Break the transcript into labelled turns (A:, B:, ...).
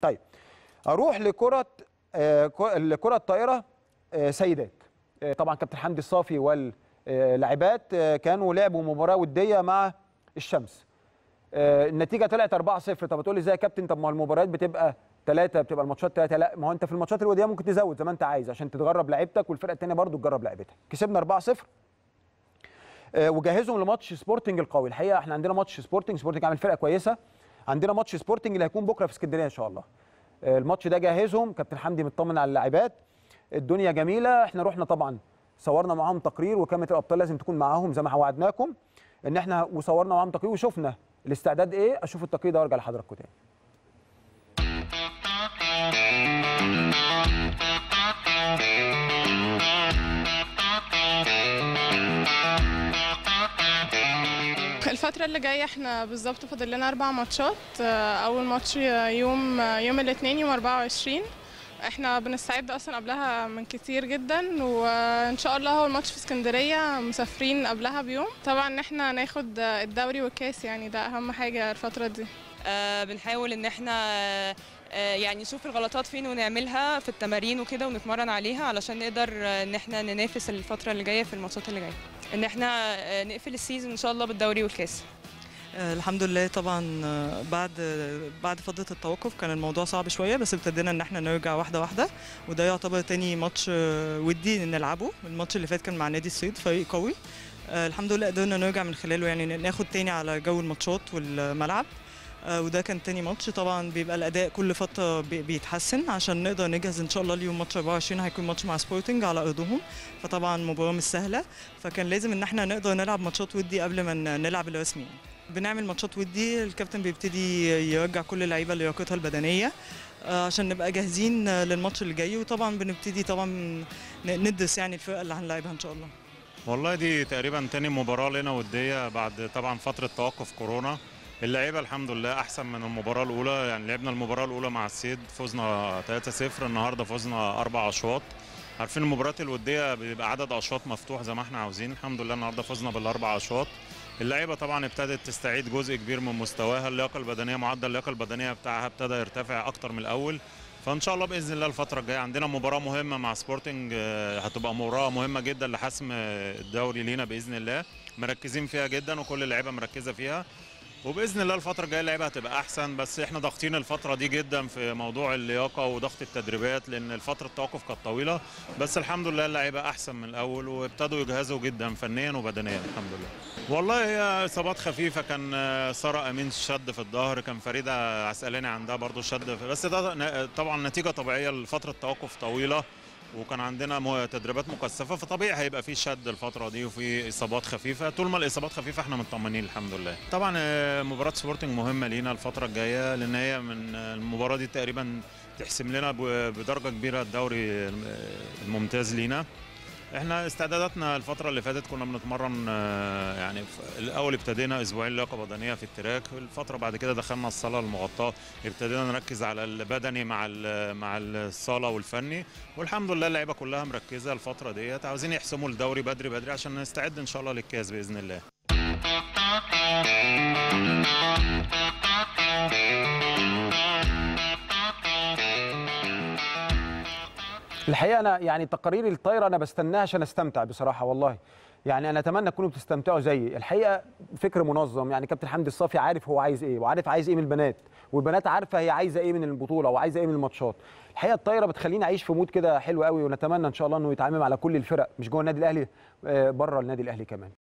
A: طيب اروح لكره آه، ك- الكره الطائره آه، سيدات آه، طبعا كابتن حمدي الصافي واللاعبات آه، كانوا لعبوا مباراه وديه مع الشمس آه، النتيجه طلعت 4-0 طب هتقول لي ازاي يا كابتن طب ما المباريات بتبقى ثلاثة بتبقى الماتشات ثلاثة لا ما هو انت في الماتشات الوديه ممكن تزود زي ما انت عايز عشان تجرب لعيبتك والفرقه الثانيه برضو تجرب لعيبتها كسبنا 4-0 آه، وجهزهم لماتش سبورتنج القوي الحقيقه احنا عندنا ماتش سبورتنج سبورتنج عامل فرقه كويسه عندنا ماتش سبورتنج اللي هيكون بكره في اسكندريه ان شاء الله آه، الماتش ده جهزهم كابتن حمدي مطمن على اللاعبات الدنيا جميله احنا رحنا طبعا صورنا معاهم تقرير وكاميرا الابطال لازم تكون معاهم زي ما وعدناكم ان احنا وصورنا معاهم تقرير وشفنا الاستعداد ايه اشوف التقرير ده وارجع لحضراتكم تاني
B: الفترة اللي جاية احنا بالظبط فاضل لنا أربع ماتشات آه، أول ماتش يوم يوم الاثنين يوم 24 احنا بنستعد أصلا قبلها من كتير جدا وإن شاء الله هو الماتش في اسكندرية مسافرين قبلها بيوم طبعا ان احنا ناخد الدوري والكاس يعني ده أهم حاجة الفترة دي
C: آه، بنحاول ان احنا آه، يعني نشوف الغلطات فين ونعملها في التمارين وكده ونتمرن عليها علشان نقدر آه، ان احنا ننافس الفترة اللي جاية في الماتشات اللي جاية ان احنا آه، نقفل السيزون ان شاء الله بالدوري والكاس
D: آه، الحمد لله طبعا آه، بعد بعد فتره التوقف كان الموضوع صعب شويه بس ابتدينا ان احنا نرجع واحده واحده وده يعتبر تاني ماتش آه، ودي نلعبه الماتش اللي فات كان مع نادي الصيد فريق قوي آه، الحمد لله قدرنا نرجع من خلاله يعني ناخد تاني على جو الماتشات والملعب آه، وده كان تاني ماتش طبعا بيبقى الاداء كل فتره بي- بيتحسن عشان نقدر نجهز ان شاء الله اليوم ماتش 24 هيكون ماتش مع سبورتنج على ارضهم فطبعا مباراه مش سهله فكان لازم ان احنا نقدر نلعب ماتشات ودي قبل ما ن- نلعب الرسمي بنعمل ماتشات ودي الكابتن بيبتدي يرجع كل اللعيبه لياقتها البدنيه آه، عشان نبقى جاهزين آه، للماتش اللي جاي وطبعا بنبتدي طبعا ن- ندرس يعني الفرقه اللي هنلعبها ان شاء الله
E: والله دي تقريبا تاني مباراة لنا ودية بعد طبعا فترة توقف كورونا اللعيبة الحمد لله أحسن من المباراة الأولى يعني لعبنا المباراة الأولى مع السيد فزنا 3-0 النهاردة فزنا أربع أشواط عارفين المباريات الودية بيبقى عدد أشواط مفتوح زي ما احنا عاوزين الحمد لله النهاردة فزنا بالأربع أشواط اللعيبة طبعا ابتدت تستعيد جزء كبير من مستواها اللياقة البدنية معدل اللياقة البدنية بتاعها ابتدى يرتفع أكتر من الأول فان شاء الله باذن الله الفتره الجايه عندنا مباراه مهمه مع سبورتنج آه، هتبقى مباراه مهمه جدا لحسم آه، الدوري لينا باذن الله مركزين فيها جدا وكل اللعيبه مركزه فيها وباذن الله الفتره الجايه اللعيبه هتبقى احسن بس احنا ضاغطين الفتره دي جدا في موضوع اللياقه وضغط التدريبات لان الفتره التوقف كانت طويله بس الحمد لله اللعيبه احسن من الاول وابتدوا يجهزوا جدا فنيا وبدنيا الحمد لله والله هي اصابات خفيفه كان آه، ساره امين شد في الظهر كان فريده عسقلاني عندها برضو شد في- بس ده ن- طبعا نتيجه طبيعيه لفتره توقف طويله وكان عندنا مو- تدريبات مكثفه فطبيعي هيبقى في شد الفتره دي وفي اصابات خفيفه طول ما الاصابات خفيفه احنا مطمنين الحمد لله طبعا آه، مباراه سبورتنج مهمه لينا الفتره الجايه لان هي من آه، المباراه دي تقريبا تحسم لنا ب- بدرجه كبيره الدوري آه، الممتاز لينا احنا استعداداتنا الفترة اللي فاتت كنا بنتمرن آه، يعني ف- الأول ابتدينا أسبوعين لياقة بدنية في التراك الفترة بعد كده دخلنا الصالة المغطاة ابتدينا نركز على البدني مع ال- مع الصالة والفني والحمد لله اللعيبة كلها مركزة الفترة ديت عاوزين يحسموا الدوري بدري بدري عشان نستعد إن شاء الله للكاس بإذن الله
A: الحقيقه انا يعني تقارير الطايره انا بستناها عشان استمتع بصراحه والله يعني انا اتمنى تكونوا بتستمتعوا زيي الحقيقه فكر منظم يعني كابتن حمدي الصافي عارف هو عايز ايه وعارف عايز ايه من البنات والبنات عارفه هي عايزه ايه من البطوله وعايزه ايه من الماتشات الحقيقه الطايره بتخليني اعيش في مود كده حلو قوي ونتمنى ان شاء الله انه يتعامل على كل الفرق مش جوه النادي الاهلي بره النادي الاهلي كمان